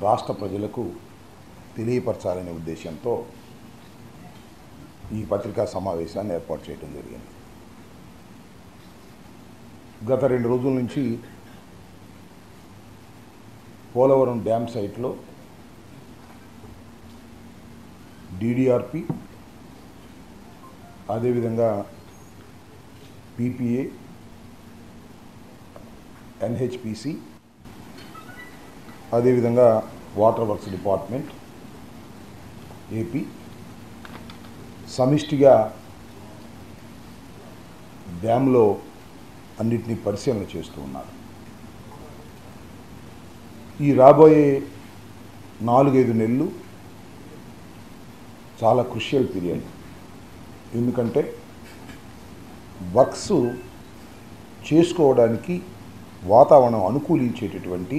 రాష్ట్ర ప్రజలకు తెలియపరచాలనే ఉద్దేశంతో ఈ పత్రికా సమావేశాన్ని ఏర్పాటు చేయడం జరిగింది గత రెండు రోజుల నుంచి పోలవరం డ్యామ్ సైట్లో డిడిఆర్పి అదేవిధంగా పీపీఏ ఎన్హెచ్పిసి అదేవిధంగా వాటర్ వర్క్స్ డిపార్ట్మెంట్ ఏపీ సమిష్టిగా డ్యాంలో అన్నిటినీ పరిశీలన చేస్తూ ఉన్నారు ఈ రాబోయే నాలుగైదు నెలలు చాలా క్రుషియల్ పీరియడ్ ఎందుకంటే వర్క్స్ చేసుకోవడానికి వాతావరణం అనుకూలించేటటువంటి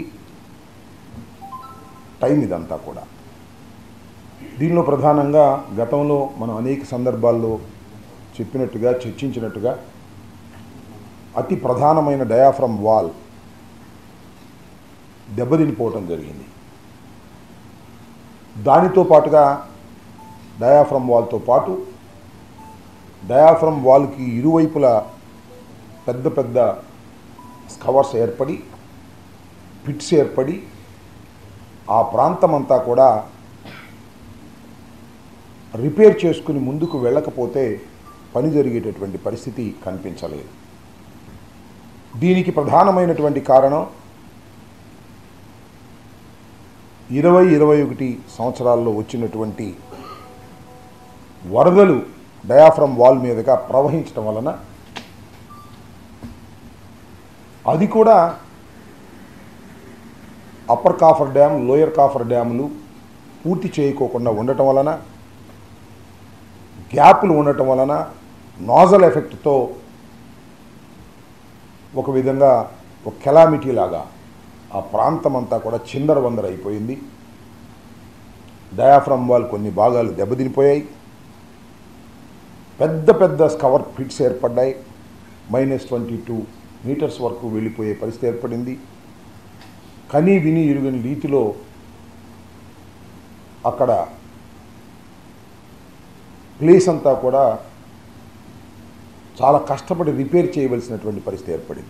టైం ఇదంతా కూడా దీనిలో ప్రధానంగా గతంలో మనం అనేక సందర్భాల్లో చెప్పినట్టుగా చర్చించినట్టుగా అతి ప్రధానమైన డయాఫ్రమ్ వాల్ దెబ్బతినిపోవటం జరిగింది దానితో పాటుగా డయాఫ్రమ్ వాల్తో పాటు డయాఫ్రమ్ వాల్కి ఇరువైపులా పెద్ద పెద్ద స్కవర్స్ ఏర్పడి పిట్స్ ఏర్పడి ఆ ప్రాంతం అంతా కూడా రిపేర్ చేసుకుని ముందుకు వెళ్ళకపోతే పని జరిగేటటువంటి పరిస్థితి కనిపించలేదు దీనికి ప్రధానమైనటువంటి కారణం ఇరవై ఇరవై ఒకటి సంవత్సరాల్లో వచ్చినటువంటి వరదలు డయాఫ్రమ్ వాల్ మీదుగా ప్రవహించడం వలన అది కూడా upper coffer dam lower coffer డ్యాములు పూర్తి చేయకోకుండా ఉండటం వలన గ్యాపులు ఉండటం వలన నాజల్ ఎఫెక్ట్తో ఒక విధంగా ఒక కెలామిటీ లాగా ఆ ప్రాంతం అంతా కూడా చిందరవందర అయిపోయింది డయాఫ్రమ్ వాల్ కొన్ని భాగాలు దెబ్బతినిపోయాయి పెద్ద పెద్ద స్కవర్ పిట్స్ ఏర్పడ్డాయి మైనస్ ట్వంటీ టూ మీటర్స్ వరకు వెళ్ళిపోయే పరిస్థితి ఏర్పడింది కనీ విని ఇరుగని రీతిలో అక్కడ ప్లేస్ అంతా కూడా చాలా కష్టపడి రిపేర్ చేయవలసినటువంటి పరిస్థితి ఏర్పడింది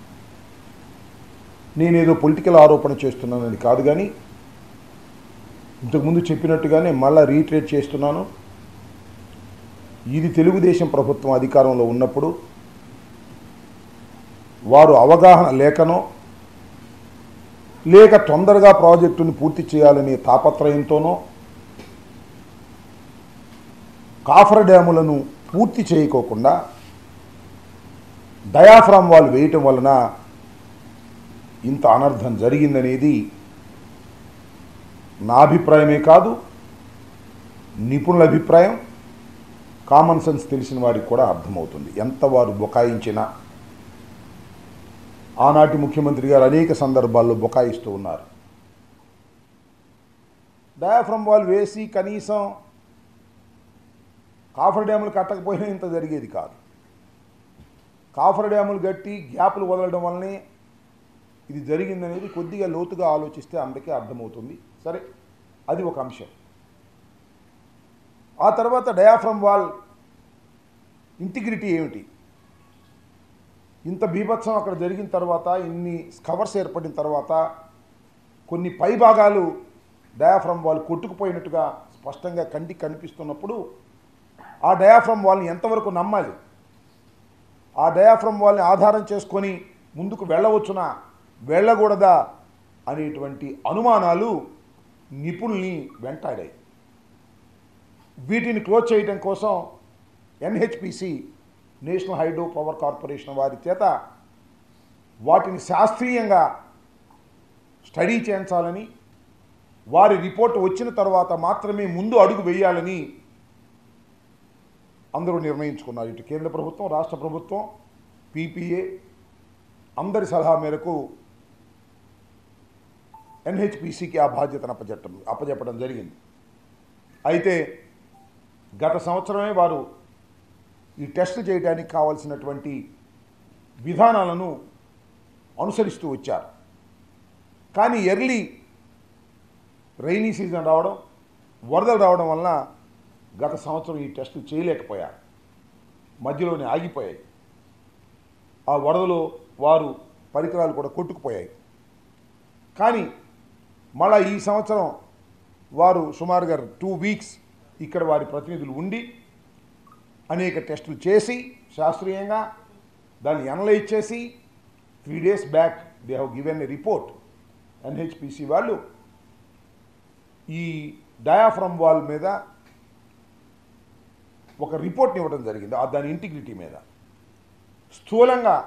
నేనేదో పొలిటికల్ ఆరోపణ చేస్తున్నానని కాదు కానీ ఇంతకుముందు చెప్పినట్టుగానే మళ్ళా రీట్రేట్ చేస్తున్నాను ఇది తెలుగుదేశం ప్రభుత్వం అధికారంలో ఉన్నప్పుడు వారు అవగాహన లేకనో లేక తొందరగా ప్రాజెక్టుని పూర్తి చేయాలనే తాపత్రయంతోనో కాఫర్ డ్యాములను పూర్తి చేయకోకుండా డయాఫ్రామ్ వాల్ వేయటం వలన ఇంత అనర్థం జరిగిందనేది నా అభిప్రాయమే కాదు నిపుణుల అభిప్రాయం కామన్ సెన్స్ తెలిసిన వారికి కూడా అర్థమవుతుంది ఎంత వారు బొకాయించినా ఆనాటి ముఖ్యమంత్రి గారు అనేక సందర్భాల్లో బొకాయిస్తూ ఉన్నారు డయాఫ్రమ్ వాల్ వేసి కనీసం కాఫర్ డ్యాములు కట్టకపోయినా ఇంత జరిగేది కాదు కాఫర్ డ్యాములు కట్టి గ్యాపులు వదలడం వల్లనే ఇది జరిగిందనేది కొద్దిగా లోతుగా ఆలోచిస్తే అందరికీ అర్థమవుతుంది సరే అది ఒక అంశం ఆ తర్వాత డయాఫ్రమ్ వాల్ ఇంటిగ్రిటీ ఏమిటి ఇంత బీభత్సం అక్కడ జరిగిన తర్వాత ఇన్ని స్కవర్స్ ఏర్పడిన తర్వాత కొన్ని పై భాగాలు డయాఫ్రమ్ వాల్ కొట్టుకుపోయినట్టుగా స్పష్టంగా కంటికి కనిపిస్తున్నప్పుడు ఆ డయాఫ్రమ్ వాల్ని ఎంతవరకు నమ్మాలి ఆ డయాఫ్రమ్ వాల్ని ఆధారం చేసుకొని ముందుకు వెళ్ళవచ్చునా వెళ్ళకూడదా అనేటువంటి అనుమానాలు నిపుణుల్ని వెంటాడాయి వీటిని క్లోజ్ చేయడం కోసం NHPC national hydro power corporation వారి చేత వాటిని శాస్త్రీయంగా స్టడీ చేయించాలని వారి రిపోర్ట్ వచ్చిన తర్వాత మాత్రమే ముందు అడుగు వేయాలని అందరూ నిర్ణయించుకున్నారు ఇటు కేంద్ర ప్రభుత్వం రాష్ట్ర ప్రభుత్వం పీపీఏ అందరి సలహా మేరకు ఎన్హెచ్పిసికి ఆ బాధ్యతను అప్పచెట్టం అప్పచెప్పడం జరిగింది అయితే గత సంవత్సరమే వారు ఈ టెస్ట్ చేయడానికి కావాల్సినటువంటి విధానాలను అనుసరిస్తూ వచ్చారు కానీ ఎర్లీ రైనీ సీజన్ రావడం వరదలు రావడం వలన గత సంవత్సరం ఈ టెస్టులు చేయలేకపోయారు మధ్యలోనే ఆగిపోయాయి ఆ వరదలో వారు పరికరాలు కూడా కొట్టుకుపోయాయి కానీ మళ్ళా ఈ సంవత్సరం వారు సుమారుగా టూ వీక్స్ ఇక్కడ వారి ప్రతినిధులు ఉండి అనేక టెస్టులు చేసి శాస్త్రీయంగా దాన్ని అనలైజ్ చేసి three days back they have given a report NHPC వాళ్ళు ఈ డయాఫ్రమ్ వాల్ మీద ఒక రిపోర్ట్ని ఇవ్వడం జరిగింది ఆ దాని ఇంటిగ్రిటీ మీద స్థూలంగా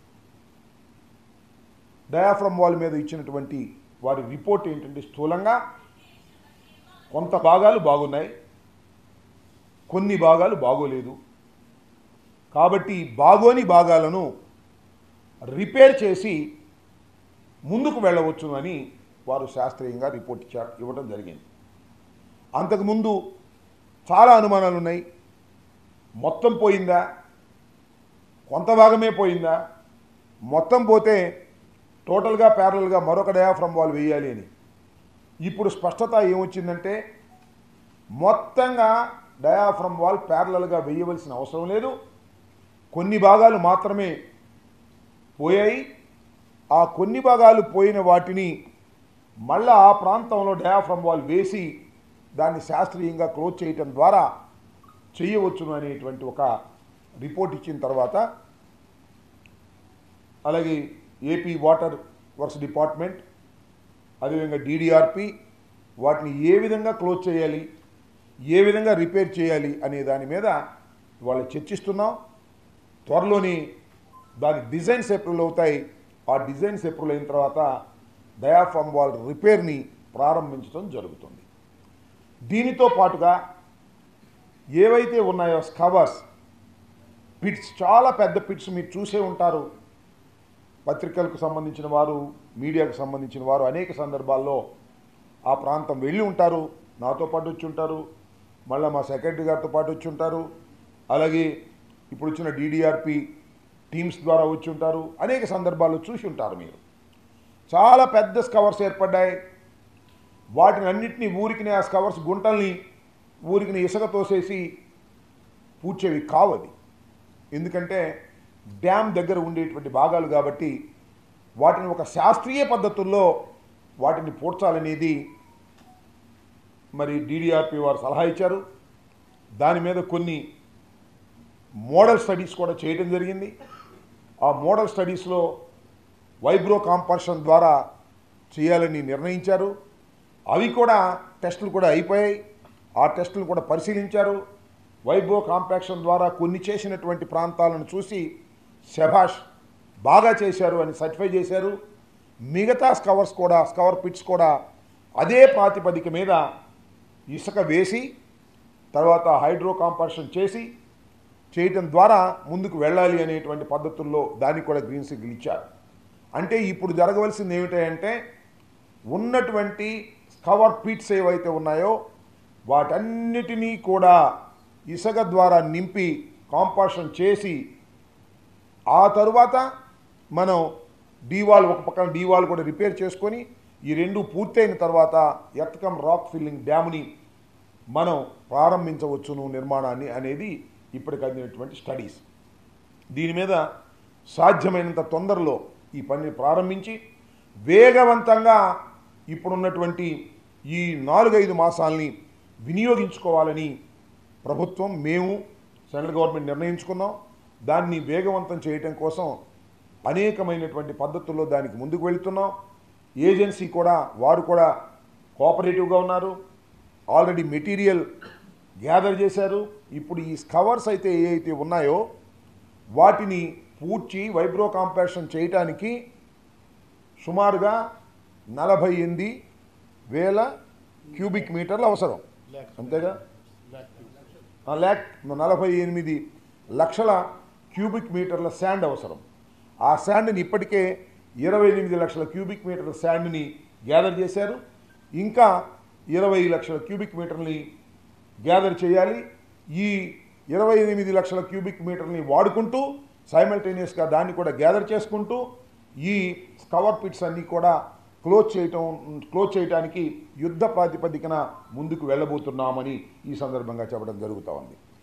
డయాఫ్రమ్ వాల్ మీద ఇచ్చినటువంటి వారి రిపోర్ట్ ఏంటంటే స్థూలంగా కొంత భాగాలు బాగున్నాయి కొన్ని భాగాలు బాగోలేదు కాబట్టి బాగోని భాగాలను రిపేర్ చేసి ముందుకు వెళ్ళవచ్చు అని వారు శాస్త్రీయంగా రిపోర్ట్ ఇచ్చారు ఇవ్వడం జరిగింది అంతకుముందు చాలా అనుమానాలు ఉన్నాయి మొత్తం పోయిందా కొంత భాగమే పోయిందా మొత్తం పోతే టోటల్గా ప్యారల్గా మరొక డయాఫ్రమ్ వాల్ వేయాలి అని ఇప్పుడు స్పష్టత ఏమొచ్చిందంటే మొత్తంగా డయాఫ్రమ్ వాల్ ప్యారలల్గా వేయవలసిన అవసరం లేదు కొన్ని భాగాలు మాత్రమే పోయాయి ఆ కొన్ని భాగాలు పోయిన వాటిని మళ్ళా ఆ ప్రాంతంలో డయాఫ్రమ్ వాల్ వేసి దాన్ని శాస్త్రీయంగా క్లోజ్ చేయటం ద్వారా చేయవచ్చును అనేటువంటి ఒక రిపోర్ట్ ఇచ్చిన తర్వాత అలాగే ఏపీ వాటర్ వర్క్స్ డిపార్ట్మెంట్ అదేవిధంగా డీడీఆర్పి వాటిని ఏ విధంగా క్లోజ్ చేయాలి ఏ విధంగా రిపేర్ చేయాలి అనే దాని మీద వాళ్ళు చర్చిస్తున్నాం త్వరలోని దాని డిజైన్స్ ఏప్రిల్ అవుతాయి ఆ డిజైన్స్ ఏప్రిల్ అయిన తర్వాత డయాఫామ్ వాల్ రిపేర్ని ప్రారంభించడం జరుగుతుంది దీనితో పాటుగా ఏవైతే ఉన్నాయో స్కవర్స్ పిట్స్ చాలా పెద్ద పిట్స్ మీరు చూసే ఉంటారు పత్రికలకు సంబంధించిన వారు మీడియాకు సంబంధించిన వారు అనేక సందర్భాల్లో ఆ ప్రాంతం వెళ్ళి ఉంటారు నాతో పాటు వచ్చి ఉంటారు మళ్ళీ మా సెక్రటరీ గారితో పాటు వచ్చి ఉంటారు అలాగే ఇప్పుడు వచ్చిన డీడీఆర్పి టీమ్స్ ద్వారా వచ్చి ఉంటారు అనేక సందర్భాల్లో చూసి ఉంటారు మీరు చాలా పెద్ద స్కవర్స్ ఏర్పడ్డాయి వాటిని అన్నింటినీ ఊరికినే ఆ స్కవర్స్ గుంటల్ని ఊరికిని ఇసుక తోసేసి పూడ్చేవి కావది ఎందుకంటే డ్యామ్ దగ్గర ఉండేటువంటి భాగాలు కాబట్టి వాటిని ఒక శాస్త్రీయ పద్ధతుల్లో వాటిని పూడ్చాలనేది మరి డీడీఆర్పి వారు సలహా ఇచ్చారు దాని మీద కొన్ని మోడల్ స్టడీస్ కూడా చేయడం జరిగింది ఆ మోడల్ స్టడీస్లో వైబ్రో కాంపర్షన్ ద్వారా చేయాలని నిర్ణయించారు అవి కూడా టెస్టులు కూడా అయిపోయాయి ఆ టెస్టులు కూడా పరిశీలించారు వైబ్రో కాంపాక్షన్ ద్వారా కొన్ని చేసినటువంటి ప్రాంతాలను చూసి శభాష్ బాగా చేశారు అని సర్టిఫై చేశారు మిగతా స్కవర్స్ కూడా స్కవర్ పిట్స్ కూడా అదే ప్రాతిపదిక మీద ఇసుక వేసి తర్వాత హైడ్రో కాంపర్షన్ చేసి చేయటం ద్వారా ముందుకు వెళ్ళాలి అనేటువంటి పద్ధతుల్లో దానికి కూడా గ్రీన్ సిగ్నల్ ఇచ్చారు అంటే ఇప్పుడు జరగవలసింది ఏమిటంటే ఉన్నటువంటి కవర్ పిట్స్ ఏవైతే ఉన్నాయో వాటన్నిటినీ కూడా ఇసుక ద్వారా నింపి కాంపాషన్ చేసి ఆ తరువాత మనం డీవాల్ ఒక పక్కన డీవాల్ కూడా రిపేర్ చేసుకొని ఈ రెండు పూర్తయిన తర్వాత ఎత్తకం రాక్ ఫిల్లింగ్ డ్యామ్ని మనం ప్రారంభించవచ్చును నిర్మాణాన్ని అనేది ఇప్పటికి అందినటువంటి స్టడీస్ దీని మీద సాధ్యమైనంత తొందరలో ఈ పనిని ప్రారంభించి వేగవంతంగా ఇప్పుడున్నటువంటి ఈ నాలుగైదు మాసాలని వినియోగించుకోవాలని ప్రభుత్వం మేము సెంట్రల్ గవర్నమెంట్ నిర్ణయించుకున్నాం దాన్ని వేగవంతం చేయటం కోసం అనేకమైనటువంటి పద్ధతుల్లో దానికి ముందుకు వెళుతున్నాం ఏజెన్సీ కూడా వారు కూడా కోఆపరేటివ్గా ఉన్నారు ఆల్రెడీ మెటీరియల్ గ్యాదర్ చేశారు ఇప్పుడు ఈ స్కవర్స్ అయితే ఏ అయితే ఉన్నాయో వాటిని పూడ్చి వైబ్రో కాంపాక్షన్ చేయటానికి సుమారుగా నలభై ఎనిమిది వేల క్యూబిక్ మీటర్లు అవసరం అంతేగా ఆ ల్యాక్ నలభై ఎనిమిది లక్షల క్యూబిక్ మీటర్ల శాండ్ అవసరం ఆ శాండ్ని ఇప్పటికే ఇరవై ఎనిమిది లక్షల క్యూబిక్ మీటర్ల శాండ్ని గ్యాదర్ చేశారు ఇంకా ఇరవై లక్షల క్యూబిక్ మీటర్ని గ్యాదర్ చేయాలి ఈ ఇరవై ఎనిమిది లక్షల క్యూబిక్ మీటర్ని వాడుకుంటూ సైమల్టేనియస్గా దాన్ని కూడా గ్యాదర్ చేసుకుంటూ ఈ కవర్ పిట్స్ అన్నీ కూడా క్లోజ్ చేయటం క్లోజ్ చేయడానికి యుద్ధ ప్రాతిపదికన ముందుకు వెళ్ళబోతున్నామని ఈ సందర్భంగా చెప్పడం జరుగుతూ ఉంది